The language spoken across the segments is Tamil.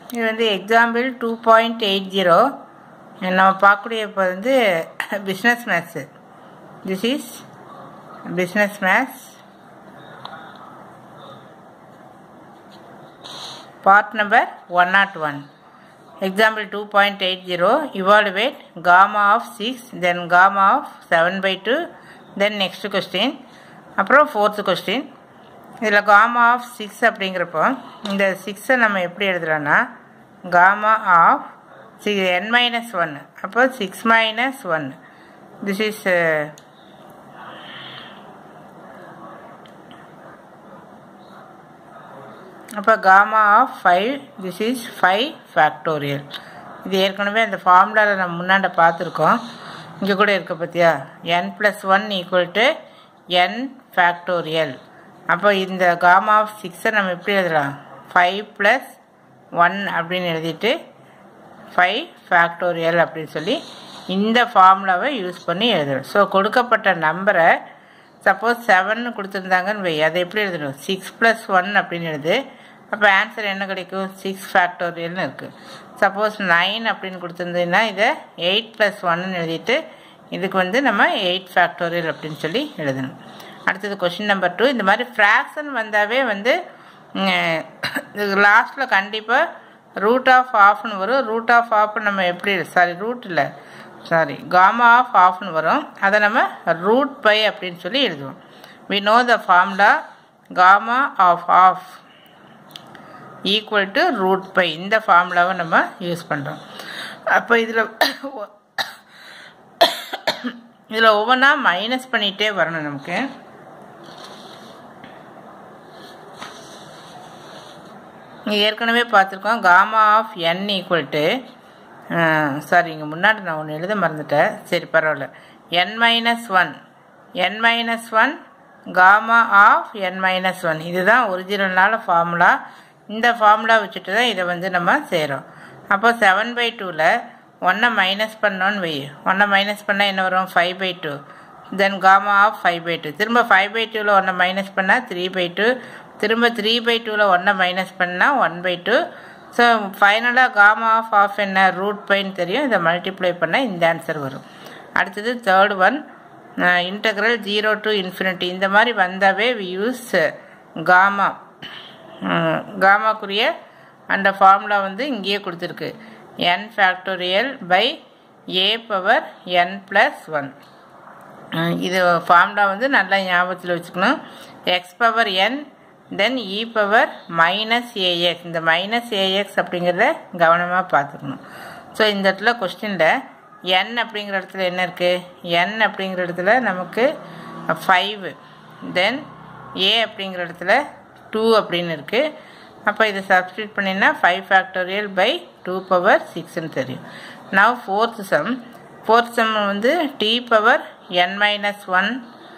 இது வந்து example two point eight zero நம்ம பார்க்கக்கூடிய இப்போ வந்து business maths this is business maths part number 101 example 2.80 evaluate gamma of 6 then gamma of 7 by 2 then next question அப்புறம் ஃபோர்த்து கொஸ்டின் இதில் காமா ஆஃப் சிக்ஸ் அப்படிங்கிறப்போ இந்த சிக்ஸை நம்ம எப்படி எழுதுறோன்னா gamma of six n minus one அப்போ six minus one this is அப்போ gamma of five this is five factorial இது ஏற்கனவே அந்த ஃபார்முலாவில் நம்ம முன்னாண்ட பார்த்துருக்கோம் இங்கே கூட இருக்க பார்த்தியா n plus one equal to n factorial அப்போ இந்த காமா ஆஃப் சிக்ஸை நம்ம எப்படி எழுதலாம் ஃபைவ் ப்ளஸ் ஒன் அப்படின்னு எழுதிட்டு ஃபைவ் ஃபேக்டோரியல் அப்படின்னு சொல்லி இந்த ஃபார்முலாவை யூஸ் பண்ணி எழுதணும் ஸோ கொடுக்கப்பட்ட நம்பரை சப்போஸ் செவன் கொடுத்துருந்தாங்கன்னு வை அதை எப்படி எழுதணும் சிக்ஸ் ப்ளஸ் ஒன் அப்படின்னு எழுது அப்போ ஆன்சர் என்ன கிடைக்கும் சிக்ஸ் ஃபேக்டோரியல்னு இருக்குது சப்போஸ் நைன் அப்படின்னு கொடுத்துருந்ததுன்னா இதை எயிட் ப்ளஸ் ஒன்னு எழுதிட்டு இதுக்கு வந்து நம்ம எயிட் ஃபேக்டோரியல் அப்படின்னு சொல்லி எழுதணும் அடுத்தது கொஷின் நம்பர் டூ இந்த மாதிரி ஃப்ராக்ஷன் வந்தாவே வந்து லாஸ்ட்டில் கண்டிப்பாக ரூட் ஆஃப் ஆஃப்னு வரும் ரூட் ஆஃப் ஆஃப் நம்ம எப்படி சாரி ரூட் இல்லை சாரி காமா ஆஃப் ஆஃப்னு வரும் அதை நம்ம ரூட் பை அப்படின்னு சொல்லி எழுதுவோம் we know the formula gamma of half equal to root pi இந்த ஃபார்முலாவை நம்ம யூஸ் பண்ணுறோம் அப்போ இதில் இதில் ஒவ்வொன்றா மைனஸ் பண்ணிகிட்டே வரணும் நமக்கு இங்கே ஏற்கனவே பார்த்துருக்கோம் gamma of n equal to sorry இங்கே முன்னாடி நான் ஒன்று எழுத மறந்துட்டேன் சரி பரவாயில்ல n minus one n minus one gamma of n minus one இதுதான் ஒரிஜினல்னால ஃபார்முலா இந்த ஃபார்முலா வச்சுட்டு தான் இதை வந்து நம்ம செய்கிறோம் அப்போ செவன் பை டூவில் ஒன்றை மைனஸ் பண்ணோன்னு வை ஒன்றை மைனஸ் பண்ணால் என்ன வரும் five by two then gamma of five by two திரும்ப ஃபைவ் பை டூவில் ஒன்றை மைனஸ் பண்ணால் த்ரீ பை டூ திரும்ப த்ரீ பை டூவில் ஒன்றை மைனஸ் பண்ணால் ஒன் பை டூ ஸோ ஃபைனலாக காமா ஆஃப் ஆஃப் என்ன ரூட் பைன்னு தெரியும் இதை மல்டிப்ளை பண்ணால் இந்த ஆன்சர் வரும் அடுத்தது third one integral zero to infinity இந்த மாதிரி வந்தாவே வி யூஸ் காமா காமாக்குரிய அந்த ஃபார்முலா வந்து இங்கேயே கொடுத்துருக்கு n factorial by a power n plus one இது ஃபார்முலா வந்து நல்லா ஞாபகத்தில் வச்சுக்கணும் x power n then e power minus ax இந்த மைனஸ் ஏஎக்ஸ் அப்படிங்கிறத கவனமாக பார்த்துக்கணும் ஸோ இந்த இடத்துல கொஸ்டினில் என் அப்படிங்கிற இடத்துல என்ன இருக்குது என் அப்படிங்கிற இடத்துல நமக்கு ஃபைவ் தென் ஏ அப்படிங்கிற இடத்துல டூ அப்படின்னு இருக்குது அப்போ இதை சப்ஸ்டியூட் பண்ணினா five factorial by two power சிக்ஸ்ன்னு தெரியும் now fourth sum fourth sum வந்து t power n minus one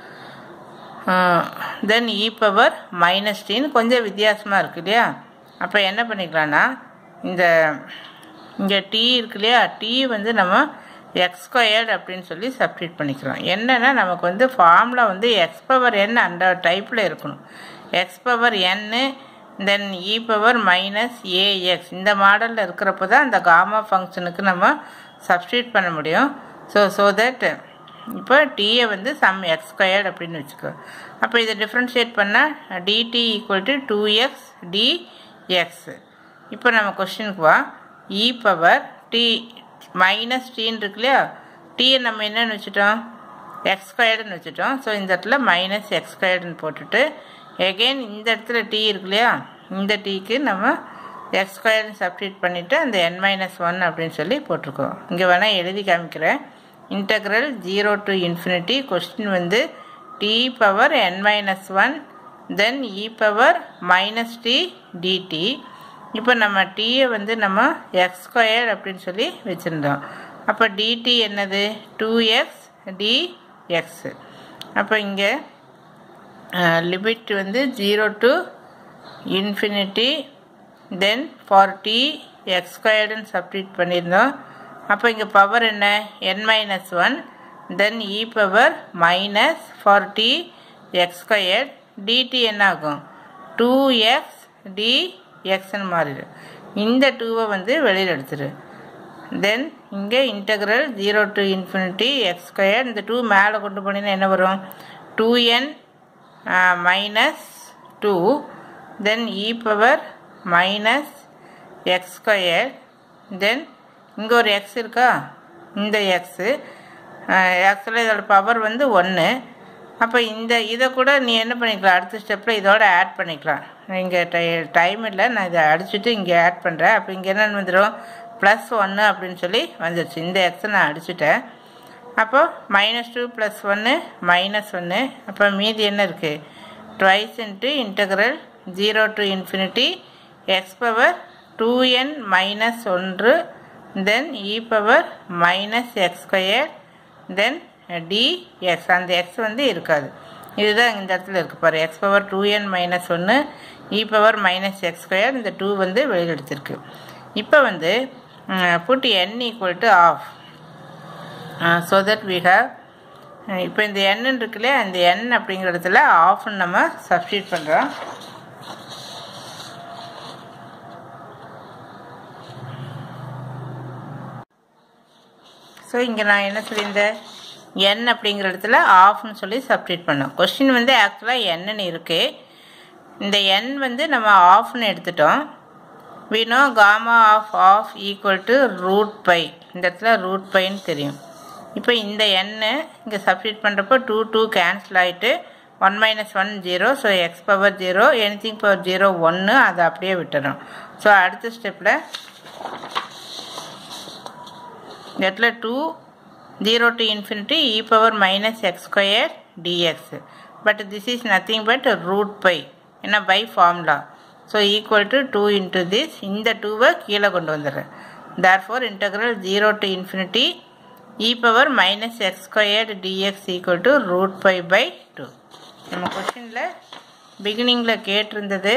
then e power minus டின்னு கொஞ்சம் வித்தியாசமாக இருக்கு இல்லையா அப்போ என்ன பண்ணிக்கலாம்னா இந்த இங்கே டி இருக்கு இல்லையா டி வந்து நம்ம எக்ஸ் ஸ்கொயர்டு அப்படின்னு சொல்லி சப்ஸ்டியூட் பண்ணிக்கிறோம் என்னென்னா நமக்கு வந்து ஃபார்முலா வந்து எக்ஸ் பவர் என் அந்த டைப்பில் இருக்கணும் எக்ஸ் பவர் என்னு then e power minus ax இந்த மாடலில் இருக்கிறப்போ தான் அந்த காமா ஃபங்க்ஷனுக்கு நம்ம சப்ஸ்டியூட் பண்ண முடியும் ஸோ ஸோ தட் இப்போ டியை வந்து சம் எக்ஸ் ஸ்கொயர்டு அப்படின்னு வச்சுக்கோ அப்போ இதை டிஃப்ரென்ஷியேட் பண்ணால் dt equal to two x dx இப்போ நம்ம கொஸ்டினுக்கு வா இ பவர் டி மைனஸ் டீன்னு இருக்கு இல்லையா டீயை நம்ம என்னன்னு வச்சுட்டோம் எக்ஸ் ஸ்கொயர்டுன்னு வச்சுட்டோம் ஸோ இந்த இடத்துல மைனஸ் எக்ஸ் ஸ்கொயர்டுன்னு போட்டுட்டு எகெயின் இந்த இடத்துல டீ இருக்கு இல்லையா இந்த டீக்கு நம்ம எக்ஸ் ஸ்கொயர்னு சப்ஸ்டியூட் பண்ணிவிட்டு அந்த என் மைனஸ் ஒன் அப்படின்னு சொல்லி போட்டிருக்கோம் இங்கே வேணால் எழுதி காமிக்கிறேன் integral zero to infinity question வந்து t power n minus one then e power minus t dt இப்போ நம்ம டீயை வந்து நம்ம எக்ஸ் ஸ்கொயர் அப்படின்னு சொல்லி வச்சுருந்தோம் அப்போ டிடி என்னது டூ எக்ஸ் டிஎக்ஸ் அப்போ இங்கே லிமிட் வந்து zero to infinity then for t x ஸ்கொயர்டுன்னு சப்ஸ்டியூட் பண்ணியிருந்தோம் அப்போ இங்கே பவர் என்ன n minus one then e power minus for t x squared dt என்ன ஆகும் டூ எக்ஸ் டி எக்ஸ்ன்னு மாறிடும் இந்த டூவை வந்து வெளியில் எடுத்துரு தென் இங்கே integral zero to infinity x square இந்த டூ மேலே கொண்டு போனீங்கன்னா என்ன வரும் two n minus two then e power minus x square then இங்கே ஒரு எக்ஸ் இருக்கா இந்த எக்ஸு ஆக்சுவலாக இதோட பவர் வந்து ஒன்று அப்போ இந்த இதை கூட நீ என்ன பண்ணிக்கலாம் அடுத்த ஸ்டெப்பில் இதோட ஆட் பண்ணிக்கலாம் இங்கே டை டைம் இல்லை நான் இதை அடிச்சுட்டு இங்கே ஆட் பண்ணுறேன் அப்போ இங்கே என்னென்னு வந்துடும் ப்ளஸ் ஒன்று அப்படின்னு சொல்லி வந்துடுச்சு இந்த எக்ஸை நான் அடிச்சுட்டேன் அப்போது மைனஸ் டூ ப்ளஸ் ஒன்று மைனஸ் ஒன்று அப்போ மீதி என்ன இருக்குது twice into integral zero to infinity x power two n minus ஒன்று then e power minus x square then dx அந்த எக்ஸ் வந்து இருக்காது இதுதான் இந்த இடத்துல இருக்குது பாரு x power two n minus ஒன்று e power minus x square இந்த டூ வந்து வெளியில் எடுத்திருக்கு இப்போ வந்து put n equal to half so that we have இப்போ இந்த எண்ணு இருக்குல்லையே அந்த எண் அப்படிங்கிற இடத்துல ஆஃப்னு நம்ம சப்ஸ்டியூட் பண்ணுறோம் ஸோ இங்கே நான் என்ன சொல்லியிருந்தேன் என் அப்படிங்கிற இடத்துல ஆஃப்னு சொல்லி சப்ஸ்டியூட் பண்ணோம் கொஸ்டின் வந்து ஆக்சுவலாக என்னன்னு இருக்குது இந்த என் வந்து நம்ம ஆஃப்னு எடுத்துட்டோம் we know gamma of half equal to root pi இந்த இடத்துல ரூட் பைன்னு தெரியும் இப்போ இந்த எண்ணு இங்கே சப்ஸ்டியூட் பண்ணுறப்போ டூ டூ கேன்சல் ஆகிட்டு one minus one zero so x power zero anything power zero ஒன்று அதை அப்படியே விட்டுறோம் ஸோ அடுத்த ஸ்டெப்பில் இந்த இடத்துல two zero to infinity e power minus x square dx but this is nothing but root pi ஏன்னா pi formula so equal to two into this இந்த டூவை கீழே கொண்டு வந்துடுறேன் therefore integral zero to infinity e power minus x squared dx equal to root five by two நம்ம கொஷினில் பிகினிங்கில் கேட்டிருந்தது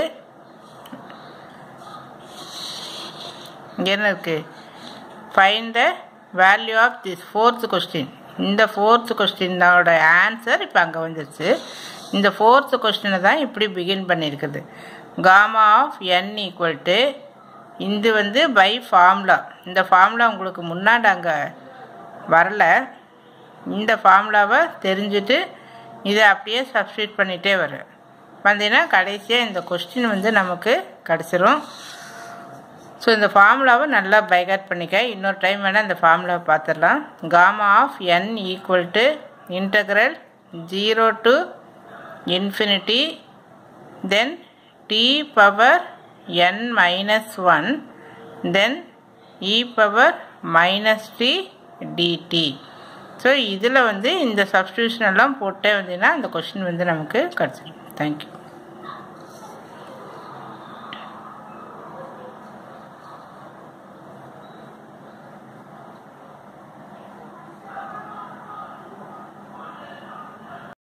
இங்கே என்ன இருக்குது find the value of this fourth question இந்த ஃபோர்த் கொஸ்டினோட ஆன்சர் இப்போ அங்கே வந்துருச்சு இந்த ஃபோர்த் கொஸ்டினை தான் இப்படி பிகின் பண்ணியிருக்குது gamma of n equal to இது வந்து பை ஃபார்முலா இந்த ஃபார்முலா உங்களுக்கு முன்னாடி அங்கே வரல இந்த ஃபார்முலாவை தெரிஞ்சுட்டு இதை அப்படியே சப்ஸ்டியூட் பண்ணிகிட்டே வரும் வந்தீங்கன்னா கடைசியாக இந்த கொஸ்டின் வந்து நமக்கு கிடச்சிரும் ஸோ இந்த ஃபார்முலாவை நல்லா பைகாட் பண்ணிக்க இன்னொரு டைம் வேணால் இந்த ஃபார்முலாவை பார்த்துடலாம் gamma of n equal to integral zero to infinity then t power n minus one then e power minus t dt so இதில் வந்து இந்த சப்ஸ்டியூஷன் எல்லாம் போட்டே வந்தீங்கன்னா அந்த கொஷின் வந்து நமக்கு கிடச்சிடும் தேங்க்யூ